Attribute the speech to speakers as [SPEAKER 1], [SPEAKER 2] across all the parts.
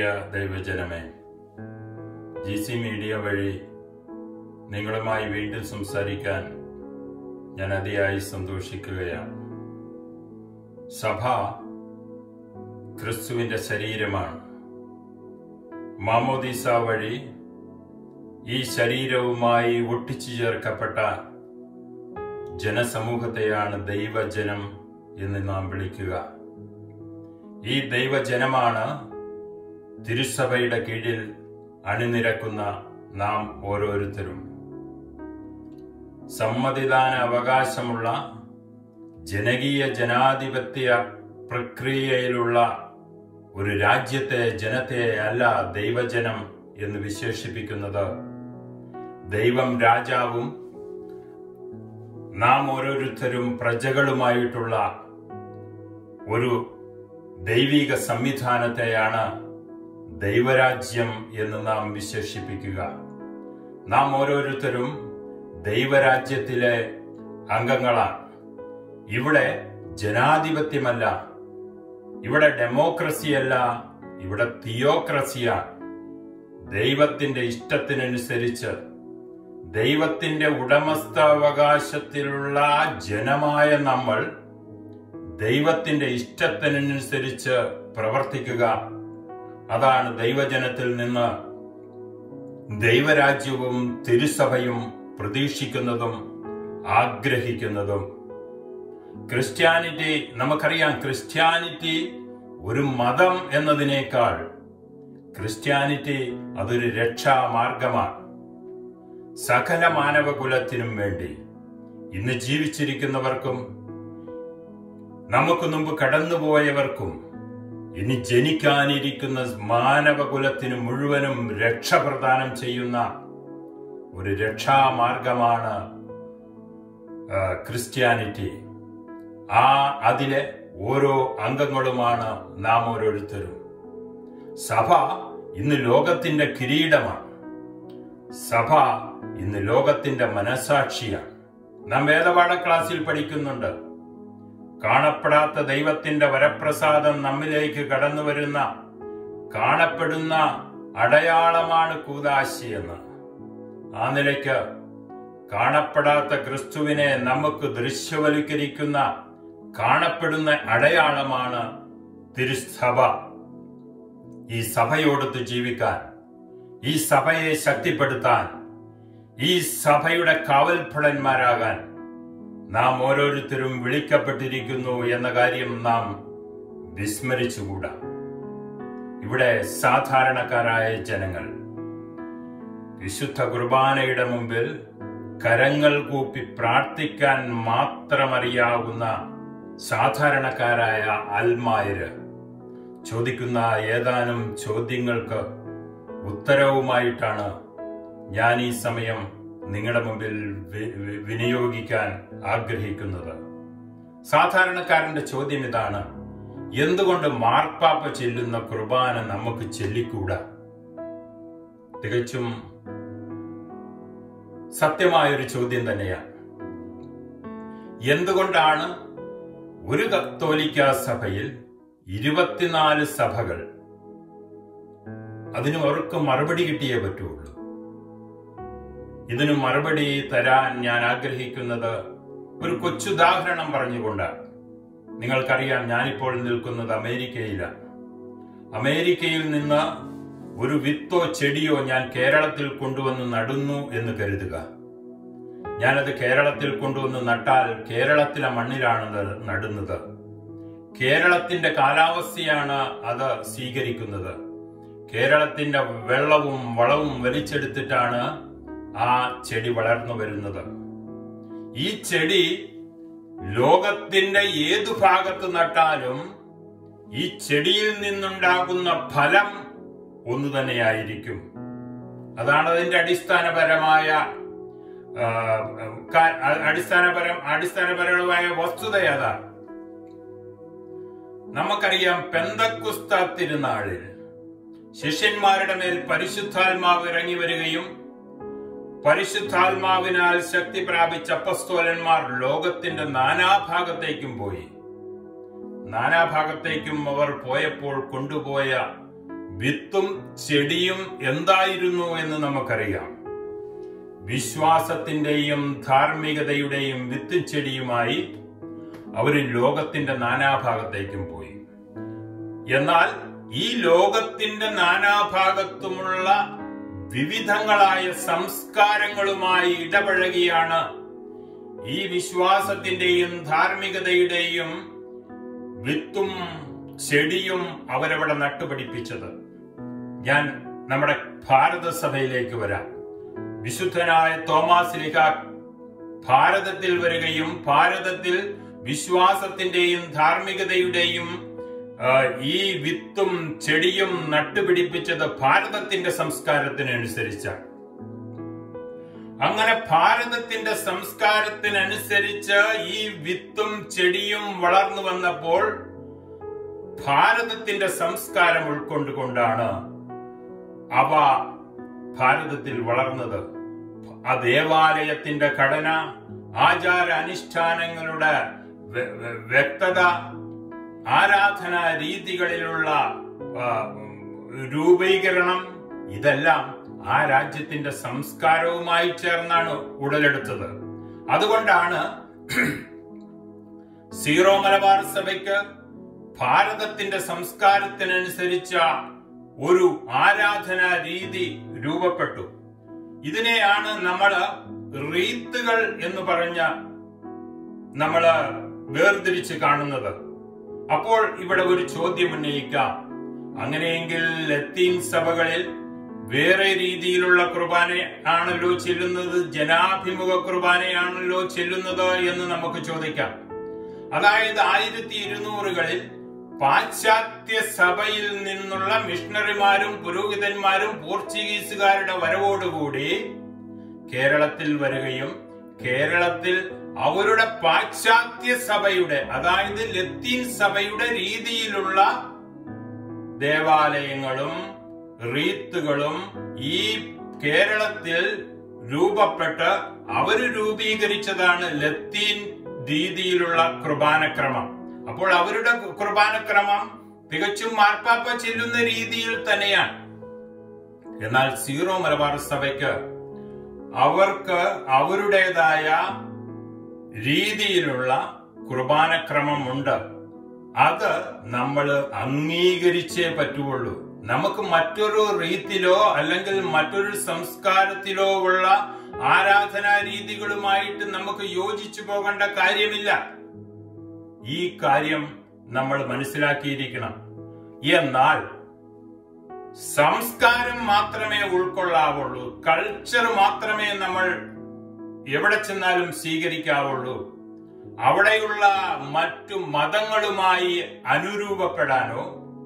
[SPEAKER 1] പ്രിയ ദൈവജനമേ G C media വഴി നിങ്ങളുമായി വീണ്ടും സംസാരിക്കാൻ ഞാൻ അതിയായി സന്തോഷിക്കുകയാണ് സഭ ക്രിസ്തുവിന്റെ ശരീരമാണ് മാമോദീസ വഴി ഈ ശരീരവുമായി ഒട്ടിച്ചു ചേർക്കപ്പെട്ട ജനസമൂഹത്തെയാണ് ദൈവജനം എന്ന് നാം വിളിക്കുക ഈ ദൈവജനമാണ് തിരുസഭയുടെ കീഴിൽ അണിനിരക്കുന്ന നാം ഓരോരുത്തരും സമ്മതിദാന അവകാശമുള്ള ജനകീയ ജനാധിപത്യ പ്രക്രിയയിലുള്ള ഒരു രാജ്യത്തെ ജനത്തെ അല്ല ദൈവജനം എന്ന് വിശേഷിപ്പിക്കുന്നത് ദൈവം രാജാവും നാം ഓരോരുത്തരും പ്രജകളുമായിട്ടുള്ള ഒരു ദൈവിക സംവിധാനത്തെയാണ് ദൈവരാജ്യം എന്ന് നാം വിശേഷിപ്പിക്കുക നാം ഓരോരുത്തരും ദൈവരാജ്യത്തിലെ അംഗങ്ങളാണ് ഇവിടെ ജനാധിപത്യമല്ല ഇവിടെ ഡെമോക്രസിയല്ല ഇവിടെ തിയോക്രസിയാണ് ദൈവത്തിന്റെ ഇഷ്ടത്തിനനുസരിച്ച് ദൈവത്തിന്റെ ഉടമസ്ഥാവകാശത്തിലുള്ള ജനമായ നമ്മൾ ദൈവത്തിന്റെ ഇഷ്ടത്തിനനുസരിച്ച് പ്രവർത്തിക്കുക അതാണ് ദൈവജനത്തിൽ നിന്ന് ദൈവരാജ്യവും തിരുസഭയും പ്രതീക്ഷിക്കുന്നതും ആഗ്രഹിക്കുന്നതും ക്രിസ്ത്യാനിറ്റി നമുക്കറിയാം ക്രിസ്ത്യാനിറ്റി ഒരു മതം എന്നതിനേക്കാൾ ക്രിസ്ത്യാനിറ്റി അതൊരു രക്ഷാമാർഗമാണ് സകല മാനവകുലത്തിനും വേണ്ടി ഇന്ന് ജീവിച്ചിരിക്കുന്നവർക്കും നമുക്ക് മുമ്പ് കടന്നുപോയവർക്കും ഇനി ജനിക്കാനിരിക്കുന്ന മാനവകുലത്തിന് മുഴുവനും രക്ഷ പ്രദാനം ചെയ്യുന്ന ഒരു രക്ഷാമാർഗമാണ് ആ, ക്രിസ്ത്യാനിറ്റി ആ അതിലെ ഓരോ അംഗങ്ങളുമാണ് നാം ഓരോരുത്തരും സഭ ഇന്ന് ലോകത്തിന്റെ കിരീടമാണ് സഭ ഇന്ന് ലോകത്തിന്റെ മനസാക്ഷിയാണ് നാം വേദപാഠ ക്ലാസ്സിൽ പഠിക്കുന്നുണ്ട് കാണപ്പെടാത്ത ദൈവത്തിന്റെ വരപ്രസാദം നമ്മിലേക്ക് കടന്നു വരുന്ന കാണപ്പെടുന്ന അടയാളമാണ് കൂതാശി എന്ന് ആ നിലയ്ക്ക് കാണപ്പെടാത്ത ക്രിസ്തുവിനെ നമുക്ക് ദൃശ്യവൽക്കരിക്കുന്ന കാണപ്പെടുന്ന അടയാളമാണ് തിരുസഭ ഈ സഭയോടൊത്ത് ജീവിക്കാൻ ഈ സഭയെ ശക്തിപ്പെടുത്താൻ ഈ സഭയുടെ കാവൽഭടന്മാരാകാൻ നാം ഓരോരുത്തരും വിളിക്കപ്പെട്ടിരിക്കുന്നു എന്ന കാര്യം നാം വിസ്മരിച്ചുകൂടാ ഇവിടെ സാധാരണക്കാരായ ജനങ്ങൾ വിശുദ്ധ കുർബാനയുടെ മുമ്പിൽ കരങ്ങൾ കൂപ്പി പ്രാർത്ഥിക്കാൻ മാത്രമറിയാവുന്ന സാധാരണക്കാരായ ആത്മായര് ചോദിക്കുന്ന ഏതാനും ചോദ്യങ്ങൾക്ക് ഉത്തരവുമായിട്ടാണ് ഞാൻ ഈ സമയം നിങ്ങളുടെ മുമ്പിൽ വി- വി- വിനിയോഗിക്കാൻ ആഗ്രഹിക്കുന്നത് സാധാരണക്കാരന്റെ ചോദ്യം ഇതാണ് എന്തുകൊണ്ട് മാർപ്പാപ്പ ചെല്ലുന്ന കുർബാന നമുക്ക് ചെല്ലിക്കൂടാ തികച്ചും സത്യമായൊരു ചോദ്യം തന്നെയാണ് എന്തുകൊണ്ടാണ് ഒരു കത്തോലിക്ക സഭയിൽ ഇരുപത്തിനാല് സഭകൾ അതിന് അവർക്ക് മറുപടി കിട്ടിയേ പറ്റുള്ളൂ ഇതിന് മറുപടി തരാൻ ഞാൻ ആഗ്രഹിക്കുന്നത് ഒരു കൊച്ചുദാഹരണം പറഞ്ഞുകൊണ്ടാണ് നിങ്ങൾക്കറിയാം ഞാനിപ്പോൾ നിൽക്കുന്നത് അമേരിക്കയിലാണ് അമേരിക്കയിൽ നിന്ന് ഒരു വിത്തോ ചെടിയോ ഞാൻ കേരളത്തിൽ കൊണ്ടുവന്ന് നടുന്നു എന്ന് കരുതുക ഞാനത് കേരളത്തിൽ കൊണ്ടുവന്ന് നട്ടാൽ കേരളത്തിലെ മണ്ണിലാണ് ന- നടുന്നത് കേരളത്തിന്റെ കാലാവസ്ഥയാണ് അത് സ്വീകരിക്കുന്നത് കേരളത്തിന്റെ വെള്ളവും വളവും വലിച്ചെടുത്തിട്ടാണ് ആ ചെടി വളർന്നു വരുന്നത് ഈ ചെടി ലോകത്തിന്റെ ഏതു ഭാഗത്ത് നട്ടാലും ഈ ചെടിയിൽ നിന്നുണ്ടാകുന്ന ഫലം ഒന്നു തന്നെയായിരിക്കും അതാണ് അതിന്റെ അടിസ്ഥാനപരമായ ആ, ക- അടിസ്ഥാനപരം അടിസ്ഥാനപരമായ വസ്തുത അതാണ് നമുക്കറിയാം പെന്തക്കുസ്ത തിരുനാളിൽ ശിഷ്യന്മാരുടെ മേൽ പരിശുദ്ധാത്മാവ് ഇറങ്ങി വരികയും പരിശുദ്ധാത്മാവിനാൽ ശക്തി പ്രാപിച്ച അപ്പസ്തോലന്മാർ ലോകത്തിന്റെ നാനാഭാഗത്തേക്കും പോയി നാനാഭാഗത്തേക്കും അവർ പോയപ്പോൾ കൊണ്ടുപോയ വിത്തും ചെടിയും എന്തായിരുന്നു എന്ന് നമുക്കറിയാം വിശ്വാസത്തിന്റെയും ധാർമ്മികതയുടെയും വിത്തും ചെടിയുമായി അവർ ലോകത്തിന്റെ നാനാഭാഗത്തേക്കും പോയി എന്നാൽ ഈ ലോകത്തിന്റെ നാനാഭാഗത്തുമുള്ള വിവിധങ്ങളായ സംസ്കാരങ്ങളുമായി ഇടപഴകിയാണ് ഈ വിശ്വാസത്തിന്റെയും ധാർമ്മികതയുടെയും വിത്തും ചെടിയും അവരവിടെ നട്ടുപിടിപ്പിച്ചത് ഞാൻ നമ്മുടെ ഭാരതസഭയിലേക്ക് വരാം വിശുദ്ധനായ തോമാസ് ലിഹ ഭാരതത്തിൽ വരികയും ഭാരതത്തിൽ വിശ്വാസത്തിന്റെയും ധാർമ്മികതയുടെയും ആ, ഈ വിത്തും ചെടിയും നട്ടുപിടിപ്പിച്ചത് ഭാരതത്തിന്റെ സംസ്കാരത്തിനനുസരിച്ചാണ് അങ്ങനെ ഭാരതത്തിന്റെ സംസ്കാരത്തിനനുസരിച്ച് ഈ വിത്തും ചെടിയും വളർന്നു വന്നപ്പോൾ ഭാരതത്തിന്റെ സംസ്കാരം ഉൾക്കൊണ്ടുകൊണ്ടാണ് അവ ഭാരതത്തിൽ വളർന്നത് ആ ദേവാലയത്തിന്റെ ഘടന ആചാര അനുഷ്ഠാനങ്ങളുടെ വ്യ- വ്യ- വ്യക്തത ആരാധനാ രീതികളിലുള്ള ആ, രൂപീകരണം ഇതെല്ലാം ആ രാജ്യത്തിന്റെ സംസ്കാരവുമായി ചേർന്നാണ് ഉടലെടുത്തത് അതുകൊണ്ടാണ് സീറോ മലബാർ സഭയ്ക്ക് ഭാരതത്തിന്റെ സംസ്കാരത്തിനനുസരിച്ച ഒരു ആരാധനാ രീതി രൂപപ്പെട്ടു ഇതിനെയാണ് നമ്മൾ റീത്തുകൾ എന്ന് പറഞ്ഞ നമ്മൾ വേർതിരിച്ച് കാണുന്നത് അപ്പോൾ ഇവിടെ ഒരു ചോദ്യം ഉന്നയിക്കാം അങ്ങനെയെങ്കിൽ ലത്തീൻ സഭകളിൽ വേറെ രീതിയിലുള്ള കുർബാന ആണല്ലോ ചെല്ലുന്നത് ജനാഭിമുഖ കുർബാനയാണല്ലോ ചെല്ലുന്നത് എന്ന് നമുക്ക് ചോദിക്കാം അതായത് ആയിരത്തി ഇരുന്നൂറുകളിൽ പാശ്ചാത്യ സഭയിൽ നിന്നുള്ള മിഷണറിമാരും പുരോഹിതന്മാരും പോർച്ചുഗീസുകാരുടെ വരവോടുകൂടി കേരളത്തിൽ വരികയും കേരളത്തിൽ അവരുടെ പാശ്ചാത്യ സഭയുടെ അതായത് ലത്തീൻ സഭയുടെ രീതിയിലുള്ള ദേവാലയങ്ങളും റീത്തുകളും ഈ കേരളത്തിൽ രൂപപ്പെട്ട് അവര് രൂപീകരിച്ചതാണ് ലത്തീൻ രീതിയിലുള്ള കുർബാനക്രമം അപ്പോൾ അവരുടെ കുർബാനക്രമം തികച്ചും മാർപ്പാപ്പ ചെല്ലുന്ന രീതിയിൽ തന്നെയാണ് എന്നാൽ സീറോ മലബാർ സഭയ്ക്ക് അവർക്ക് അവരുടേതായ രീതിയിലുള്ള കുർബാനക്രമമുണ്ട് അത് നമ്മൾ അംഗീകരിച്ചേ പറ്റുള്ളൂ നമുക്ക് മറ്റൊരു റീത്തിലോ അല്ലെങ്കിൽ മറ്റൊരു സംസ്കാരത്തിലോ ഉള്ള ആരാധനാ രീതികളുമായിട്ട് നമുക്ക് യോജിച്ചു പോകേണ്ട കാര്യമില്ല ഈ കാര്യം നമ്മൾ മനസ്സിലാക്കിയിരിക്കണം എന്നാൽ സംസ്കാരം മാത്രമേ ഉൾക്കൊള്ളാവുള്ളൂ കൾച്ചർ മാത്രമേ നമ്മൾ എവിടെ ചെന്നാലും സ്വീകരിക്കാവുള്ളൂ അവിടെയുള്ള മറ്റു മതങ്ങളുമായി അനുരൂപപ്പെടാനോ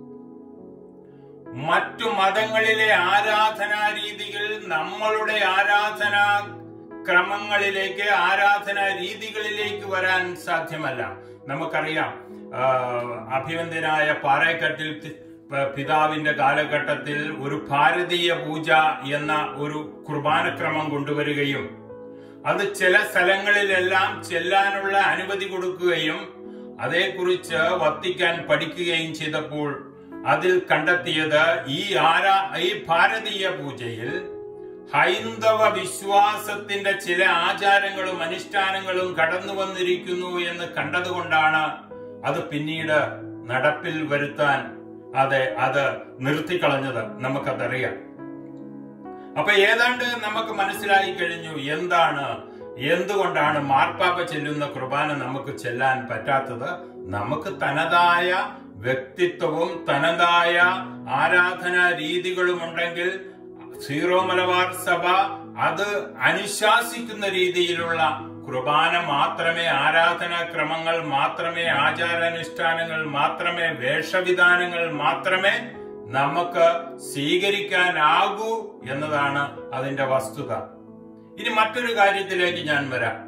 [SPEAKER 1] മറ്റു മതങ്ങളിലെ ആരാധനാ രീതികൾ നമ്മളുടെ ആരാധനാ ക്രമങ്ങളിലേക്ക് ആരാധനാ രീതികളിലേക്ക് വരാൻ സാധ്യമല്ല നമുക്കറിയാം ആ, അഭിവന്ദ്യനായ പാറേക്കട്ടിൽ തി- പ- പിതാവിന്റെ കാലഘട്ടത്തിൽ ഒരു ഭാരതീയ പൂജ എന്ന ഒരു കുർബാനക്രമം കൊണ്ടുവരികയും അത് ചില സ്ഥലങ്ങളിലെല്ലാം ചെല്ലാനുള്ള അനുമതി കൊടുക്കുകയും അതേക്കുറിച്ച് വത്തിക്കാൻ പഠിക്കുകയും ചെയ്തപ്പോൾ അതിൽ കണ്ടെത്തിയത് ഈ ആരാ ഈ ഭാരതീയ പൂജയിൽ ഹൈന്ദവ വിശ്വാസത്തിന്റെ ചില ആചാരങ്ങളും അനുഷ്ഠാനങ്ങളും കടന്നു വന്നിരിക്കുന്നു എന്ന് കണ്ടതുകൊണ്ടാണ് അത് പിന്നീട് നടപ്പിൽ വരുത്താൻ അതെ അത് നിർത്തിക്കളഞ്ഞത് നമുക്കതറിയാം അപ്പൊ ഏതാണ്ട് നമുക്ക് മനസ്സിലായി കഴിഞ്ഞു എന്താണ് എന്തുകൊണ്ടാണ് മാർപ്പാപ്പ ചെല്ലുന്ന കുർബാന നമുക്ക് ചെല്ലാൻ പറ്റാത്തത് നമുക്ക് തനതായ വ്യക്തിത്വവും തനതായ ആരാധനാ രീതികളും ഉണ്ടെങ്കിൽ സീറോ മലബാർ സഭ അത് അനുശാസിക്കുന്ന രീതിയിലുള്ള കുർബാന മാത്രമേ ആരാധനാ ക്രമങ്ങൾ മാത്രമേ ആചാരാനുഷ്ഠാനങ്ങൾ മാത്രമേ വേഷവിധാനങ്ങൾ മാത്രമേ നമുക്ക് സ്വീകരിക്കാനാകൂ എന്നതാണ് അതിന്റെ വസ്തുത ഇനി മറ്റൊരു കാര്യത്തിലേക്ക് ഞാൻ വരാം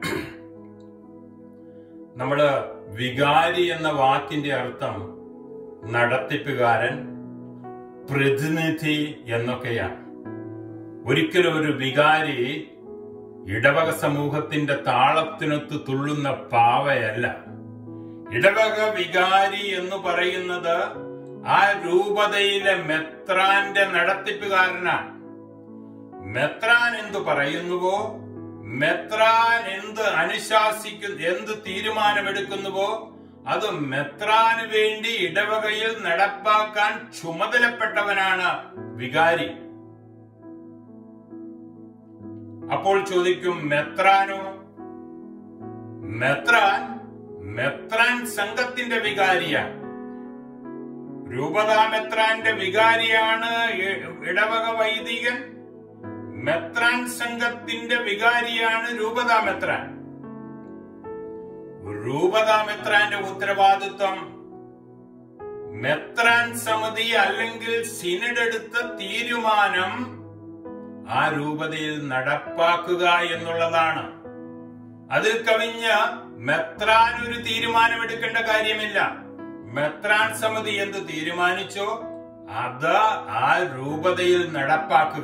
[SPEAKER 1] നമ്മള് വികാരി എന്ന വാക്കിന്റെ അർത്ഥം നടത്തിപ്പുകാരൻ പ്രതിനിധി എന്നൊക്കെയാണ് ഒരിക്കലും ഒരു വികാരി ഇടവക സമൂഹത്തിന്റെ താളത്തിനൊത്ത് തുള്ളുന്ന പാവയല്ല ഇടവക വികാരി എന്ന് പറയുന്നത് ആ രൂപതയിലെ മെത്രാന്റെ നടത്തിപ്പുകാരനാണ് മെത്രാൻ എന്തു പറയുന്നുവോ മെത്രാൻ എന്ത് അനുശാസിക്കുന്നു എന്ത് തീരുമാനമെടുക്കുന്നുവോ അത് മെത്രാന് വേണ്ടി ഇടവകയിൽ നടപ്പാക്കാൻ ചുമതലപ്പെട്ടവനാണ് വികാരി അപ്പോൾ ചോദിക്കും മെത്രാനോ മെത്രാൻ മെത്രാൻ സംഘത്തിന്റെ വികാരിയാണ് രൂപതാ മെത്രാന്റെ വികാരിയാണ് ഇ- ഇടവക വൈദികൻ മെത്രാൻ സംഘത്തിന്റെ വികാരിയാണ് രൂപതാ മെത്രാൻ രൂപതാ മെത്രാന്റെ ഉത്തരവാദിത്വം മെത്രാൻ സമിതി അല്ലെങ്കിൽ സിനഡ് എടുത്ത തീരുമാനം ആ രൂപതയിൽ നടപ്പാക്കുക എന്നുള്ളതാണ് അതിൽ കവിഞ്ഞ് മെത്രാൻ ഒരു തീരുമാനമെടുക്കേണ്ട കാര്യമില്ല മെത്രാൻ സമിതി എന്ത് തീരുമാനിച്ചോ അത് ആ രൂപതയിൽ നടപ്പാക്കുക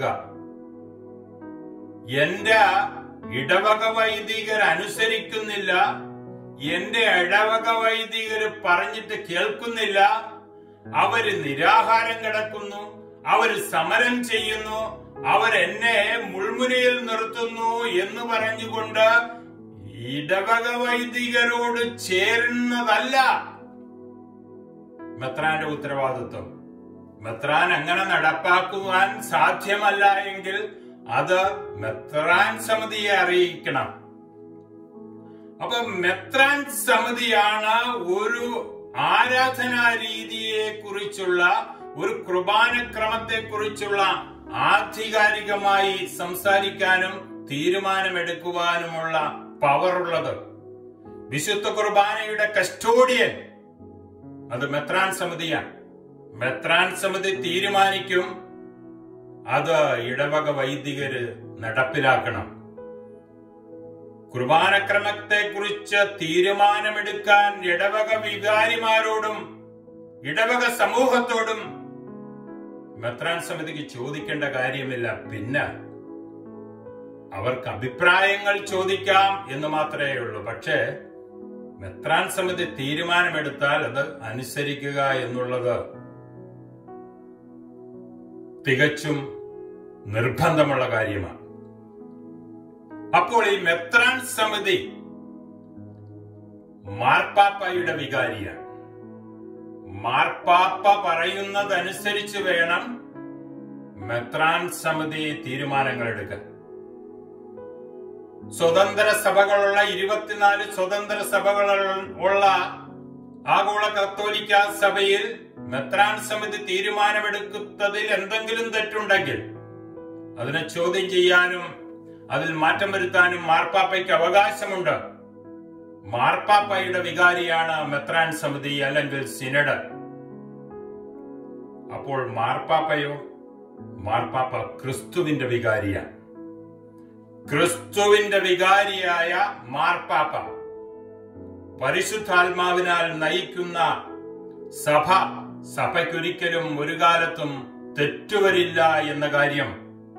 [SPEAKER 1] എന്റെ ഇടവക വൈദികർ അനുസരിക്കുന്നില്ല എന്റെ ഇടവക വൈദികര് പറഞ്ഞിട്ട് കേൾക്കുന്നില്ല അവര് നിരാഹാരം കിടക്കുന്നു അവര് സമരം ചെയ്യുന്നു അവരെന്നെ മുൾമുനയിൽ നിർത്തുന്നു എന്ന് പറഞ്ഞുകൊണ്ട് ഇടവക വൈദികരോട് ചേരുന്നതല്ല മെത്രാന്റെ ഉത്തരവാദിത്വം മെത്രാൻ അങ്ങനെ നടപ്പാക്കുവാൻ സാധ്യമല്ല എങ്കിൽ അത് മെത്രാൻ സമിതിയെ അറിയിക്കണം അപ്പൊ മെത്രാൻ സമിതിയാണ് ഒരു ആരാധനാ രീതിയെ കുറിച്ചുള്ള ഒരു കുർബാനക്രമത്തെ കുറിച്ചുള്ള ആധികാരികമായി സംസാരിക്കാനും തീരുമാനമെടുക്കുവാനുമുള്ള പവർ ഉള്ളത് വിശുദ്ധ കുർബാനയുടെ കസ്റ്റോഡിയൻ അത് മെത്രാൻ സമിതിയാണ് മെത്രാൻ സമിതി തീരുമാനിക്കും അത് ഇടവക വൈദികര് നടപ്പിലാക്കണം കുർബാനക്രമത്തെ കുറിച്ച് തീരുമാനമെടുക്കാൻ ഇടവക വികാരിമാരോടും ഇടവക സമൂഹത്തോടും മെത്രാൻ സമിതിക്ക് ചോദിക്കേണ്ട കാര്യമില്ല പിന്നെ അവർക്ക് അഭിപ്രായങ്ങൾ ചോദിക്കാം എന്ന് മാത്രമേ ഉള്ളൂ പക്ഷേ മെത്രാൻ സമിതി തീരുമാനമെടുത്താൽ അത് അനുസരിക്കുക എന്നുള്ളത് തികച്ചും നിർബന്ധമുള്ള കാര്യമാണ് അപ്പോൾ ഈ മെത്രാൻ സമിതി മാർപ്പാപ്പയുടെ വികാരിയാണ് മാർപ്പാപ്പ പറയുന്നതനുസരിച്ച് വേണം മെത്രാൻ സമിതി തീരുമാനങ്ങൾ എടുക്കാൻ സ്വതന്ത്ര സഭകളുള്ള ഇരുപത്തിനാല് സ്വതന്ത്ര സഭകൾ ഉള്ള ആഗോള കത്തോലിക്ക സഭയിൽ മെത്രാൻ സമിതി തീരുമാനമെടുക്കുന്നതിൽ എന്തെങ്കിലും തെറ്റുണ്ടെങ്കിൽ അതിനെ ചോദ്യം ചെയ്യാനും അതിൽ മാറ്റം വരുത്താനും മാർപ്പാപ്പയ്ക്ക് അവകാശമുണ്ട് മാർപ്പാപ്പയുടെ വികാരിയാണ് മെത്രാൻ സമിതി അല്ലെങ്കിൽ സിനഡ് അപ്പോൾ മാർപ്പാപ്പയോ മാർപ്പാപ്പ ക്രിസ്തുവിന്റെ വികാരിയാണ് ക്രിസ്തുവിന്റെ വികാരിയായ മാർപ്പാപ്പ പരിശുദ്ധാത്മാവിനാൽ നയിക്കുന്ന സഭ സഭയ്ക്കൊരിക്കലും ഒരു കാലത്തും തെറ്റുവരില്ല എന്ന കാര്യം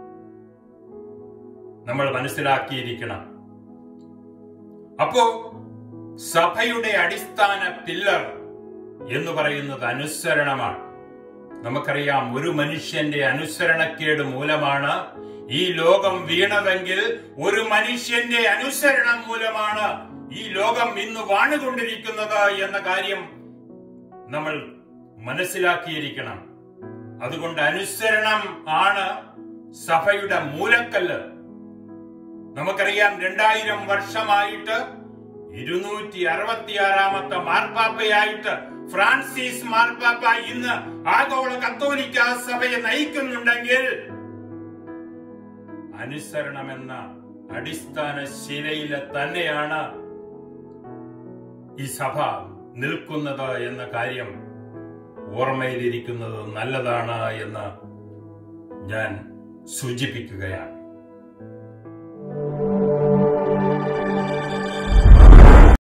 [SPEAKER 1] നമ്മൾ മനസ്സിലാക്കിയിരിക്കണം അപ്പോ സഭയുടെ അടിസ്ഥാന പില്ലർ എന്ന് പറയുന്നത് അനുസരണമാണ് നമുക്കറിയാം ഒരു മനുഷ്യന്റെ അനുസരണക്കേട് മൂലമാണ് ഈ ലോകം വീണതെങ്കിൽ ഒരു മനുഷ്യന്റെ അനുസരണം മൂലമാണ് ഈ ലോകം ഇന്ന് വാണുകൊണ്ടിരിക്കുന്നത് എന്ന കാര്യം നമ്മൾ മനസ്സിലാക്കിയിരിക്കണം അതുകൊണ്ട് അനുസരണം ആണ് സഭയുടെ മൂലക്കല്ല് നമുക്കറിയാം രണ്ടായിരം വർഷമായിട്ട് ഇരുന്നൂറ്റി അറുപത്തിയാറാമത്തെ മാർപ്പാപ്പയായിട്ട് ഫ്രാൻസിസ് മാർപ്പാപ്പ ഇന്ന് ആഗോള കത്തോലിക്ക സഭയെ നയിക്കുന്നുണ്ടെങ്കിൽ അനുസരണമെന്ന അടിസ്ഥാന ശിലയിലെ തന്നെയാണ് ഈ സഭ നിൽക്കുന്നത് എന്ന കാര്യം ഓർമ്മയിലിരിക്കുന്നത് നല്ലതാണ് എന്ന് ഞാൻ സൂചിപ്പിക്കുകയാണ്